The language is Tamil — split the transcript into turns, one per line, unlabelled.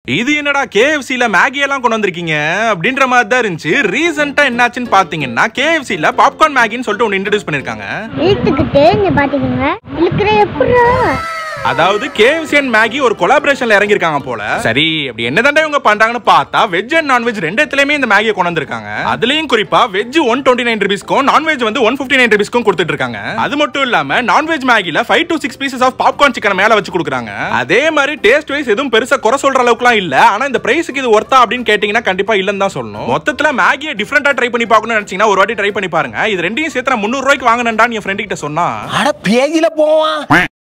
இது என்னடா கேஎஃப்சில மேகி எல்லாம் கொண்டு வந்திருக்கீங்க அப்படின்ற மாதிரி தான் இருந்துச்சு ரீசெண்டா என்னாச்சுன்னு பாத்தீங்கன்னா கேஎஃப்சில பாப்கார்ன் மேகின்னு சொல்லிட்டு ஒன்னு இன்ட்ரடியூஸ் பண்ணிருக்காங்க
இழுத்துக்கிட்டு இங்க பாத்துக்கோங்க இழுக்கிற எப்படா
அதாவது கேஎஃப்சி அண்ட் மேகி ஒரு கொலாபரேஷன்ல இறங்கிருக்காங்க போல சரி அப்படி என்னதாண்டா இவங்க பண்றாங்கன்னு பார்த்தா வெஜ் அண்ட் நான்வெஜ் ரெண்டு இடத்துலயுமே இந்த மேகியை கொண்டு வந்திருக்காங்க அதுலயும் குறிப்பா வெஜ் ஒன் டுவெண்ட்டி நைன் ருபீஸ்க்கும் நான்வெஜ் வந்து ஒன் பிப்டி நைன் ருபீஸ்க்கும் கொடுத்துட்டு இருக்காங்க அது மட்டும் இல்லாம நான்வெஜ் மேகில five to six pieces of popcorn chicken மேல வச்சு கொடுக்குறாங்க அதே மாதிரி டேஸ்ட் வைஸ் எதுவும் பெருசா குறை சொல்ற அளவுக்குலாம் இல்ல ஆனா இந்த பிரைஸுக்கு இது ஒர்த்தா அப்படின்னு கேட்டீங்கன்னா கண்டிப்பா இல்லன்னு தான் சொல்லணும் மொத்தத்துல மேகியை டிஃபரெண்டா ட்ரை பண்ணி பார்க்கணும்னு நினைச்சீங்கன்னா ஒரு வாட்டி ட்ரை பண்ணி பாருங்க இது ரெண்டையும் சேர்த்து நான் முந்நூறு ரூபாய்க்கு வாங்கினேன்டான்னு என் ஃப்ரெண்ட் கிட்ட சொன்னா
அட பேஜில போவான்